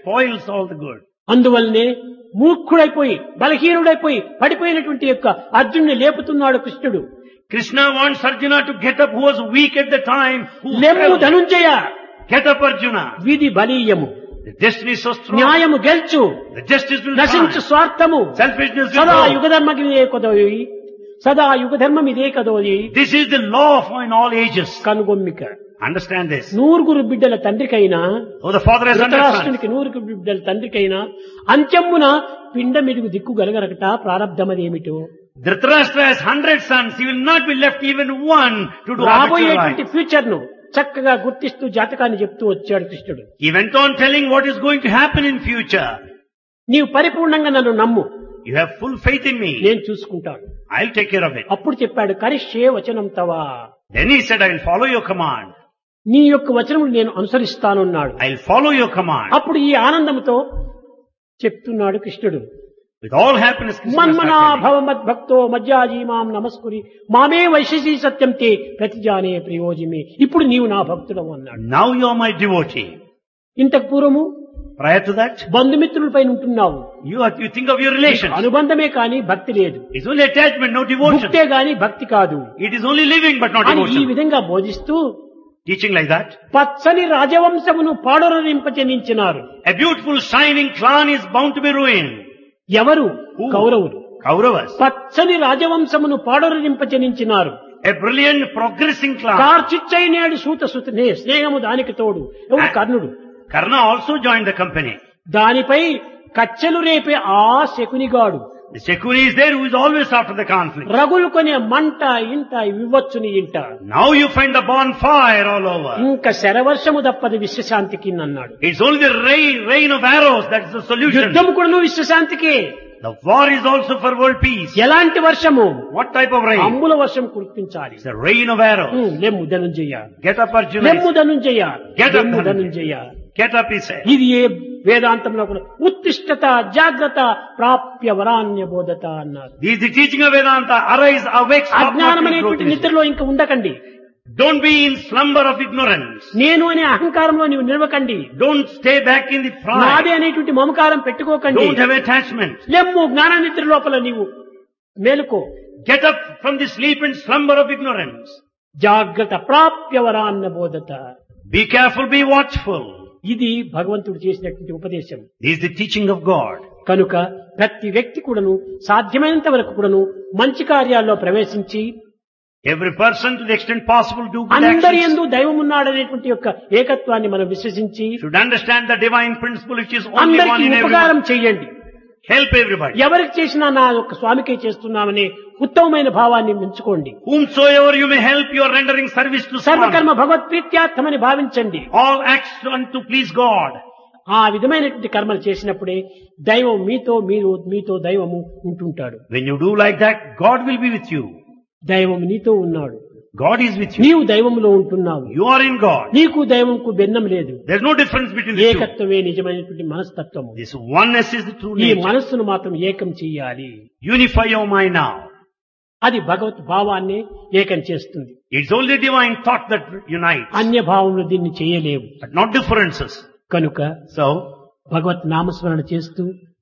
spoils all the good. అందువల్లనే మూర్ఖుడైపోయి బలహీనుడైపోయి పడిపోయినటువంటి యొక్క అర్జునుని లేపుతున్నాడు కృష్ణుడు Krishna wants Arjuna to get up who was weak at the time. Who లెమ్ము fell. Dhanunjaya Get up Arjuna. విధి బలీయము The destiny is so strong. న్యాయము గెల్చు The justice will నశించు triumph. స్వార్థము Selfishness will సదా go. యుగధర్మం ఇదే కదోయి సదా యుగధర్మం ఇదే కదోయి This is the law of in all ages. కనుగొమ్మిక Understand this. నూరుగురు బిడ్డల తండ్రికైనా Oh, the father has understood. ధృతరాష్ట్రునికి నూరుగురు బిడ్డల తండ్రికైనా అంత్యమున పిండ మెరుగు దిక్కు గలగరకట ప్రారంధమదేమిటో Dhritarashtra has hundred sons. He will not be left even one to do arbitral రాబోయేటువంటి right. ఫ్యూచర్ ను చక్కగా గుర్తిస్తూ జాతకాన్ని చెప్తూ వచ్చాడు కృష్ణుడు He went on telling what is going to happen in future. నీవు పరిపూర్ణంగా నన్ను నమ్ము You have full faith in me. నేను చూసుకుంటాను I'll take care of it. అప్పుడు చెప్పాడు కరిష్యే వచనం తవా Then he said, I will follow your command. నీ యొక్క వచనములు నేను అనుసరిస్తానన్నాడు I'll follow your command. అప్పుడు ఈ ఆనందంతో చెప్తున్నాడు కృష్ణుడు With all happiness, Krishna మన్మనా started telling. భవ మద్భక్తో మజ్జాజీ మాం నమస్కురి మామే వైశసీ సత్యం తే ప్రతిజానే ప్రయోజమే ఇప్పుడు నీవు నా భక్తుడవు అన్నాడు Now you are my devotee. ఇంతకు పూర్వము Prior to that, బంధుమిత్రులపై ఉంటున్నావు you, are, you think of your relations. అనుబంధమే కాని భక్తి లేదు It's only attachment, no devotion. భక్తే గాని భక్తి కాదు It is only living but not అని ఈ devotion. విధంగా బోధిస్తూ Teaching like that. పచ్చని రాజవంశమును పాడొరనింపజనించినారు A beautiful shining clan is bound to be ruined. ఎవరు Who? కౌరవులు Kauravas. పచ్చని రాజవంశమును పాడొరనింపజనించినారు A brilliant progressing clan. కార్చిచ్చై నేడు సూత సుతనే స్నేహము దానికి తోడు ఎవరు కర్ణుడు Karna also joined the company. దానిపై కచ్చెలు రేపే ఆ శకునిగాడు The Shakuni is there who is always after the conflict. రగులు కొనే మంట ఇంట ఇవ్వచ్చుని ఇంట Now you find the bonfire all over. ఇంకా శరవర్షము తప్పది విశ్వశాంతికి అన్నాడు It's only the rain, rain of arrows that's the solution. యుద్ధము కూడాను విశ్వశాంతికే The war is also for world peace. ఎలాంటి వర్షము What type of rain? అంబుల వర్షం కురిపించాలి It's the rain of arrows. ఉమ్, లెమ్ము Dhanunjaya Get up Arjuna. లెమ్ము ధనుంజయ Get up, లెమ్ము Dhananjaya. Dhanunjaya Get up he said. ఇది ఏ వేదాంతంలో కూడా ఉత్తిష్టత జాగ్రత్త ప్రాప్య వరాన్య బోధత అన్నారు This is the teaching of Vedanta. Arise, awake, stop అజ్ఞానం not in అనేటువంటి growth. నిద్రలో ఇంకా ఉండకండి Don't be in slumber of ignorance. నేను అనే అహంకారంలో నీవు నిలవకండి Don't stay back in the నాదే pride. అనేటువంటి మమకారం పెట్టుకోకండి Don't have attachment. లెమ్ము జ్ఞాన నిద్ర లోపల నీవు మేలుకో Get up from the sleep and slumber of ignorance. జాగ్రత్త ప్రాప్య వరాన్న బోధత Be careful, be watchful. ఇది భగవంతుడు చేసినటువంటి ఉపదేశం This is the teaching of God. కనుక ప్రతి వ్యక్తి కూడాను సాధ్యమైనంత వరకు కూడాను మంచి కార్యాల్లో ప్రవేశించి Every person to the extent possible do good అందరి actions. ఎందు దైవం ఉన్నాడనేటువంటి యొక్క ఏకత్వాన్ని మనం విశ్వసించి Should understand the divine principle which is only one అందరికీ in ఉపకారం everyone. చేయండి Help everybody. ఎవరికి చేసినా నా యొక్క స్వామికే చేస్తున్నామనే ఉత్తమమైన భావాన్ని పెంచుకోండి Whomsoever you may help, you are rendering service to someone. సర్వకర్మ భగవత్ప్రీత్యార్థమని భావించండి All acts done to please God. ఆ విధమైనటువంటి కర్మలు చేసినప్పుడే దైవం మీతో మీరు మీతో దైవము ఉంటుంటాడు When you do like that, God will be with you. దైవం నీతో ఉన్నాడు God is with you. నీవు దైవంలో ఉంటున్నావు You are in God. నీకు దైవంకు భిన్నం లేదు There's no difference between the two. ఏకత్వమే నిజమైనటువంటి మనస్తత్వము This oneness is the true ఈ nature. మనస్సును మాత్రం ఏకం చెయ్యాలి Unify your mind now. అది భగవత్ భావాన్ని ఏకం చేస్తుంది It's only divine thought that unites, అన్య భావంలో దీన్ని చేయలేవు but not differences. కనుక So, భగవత్ నామస్మరణ చేస్తూ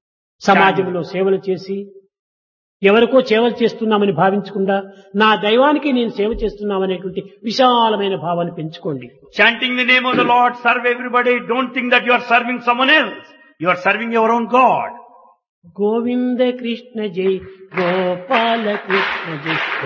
సమాజంలో సేవలు చేసి ఎవరికో సేవలు చేస్తున్నామని భావించకుండా నా దైవానికి నేను సేవ చేస్తున్నామనేటువంటి విశాలమైన భావాన్ని పెంచుకోండి chanting the name of the Lord, serve everybody. Don't think that you are serving someone else. You are serving your own God. Govinda Krishna జై గోపాల కృష్ణ జై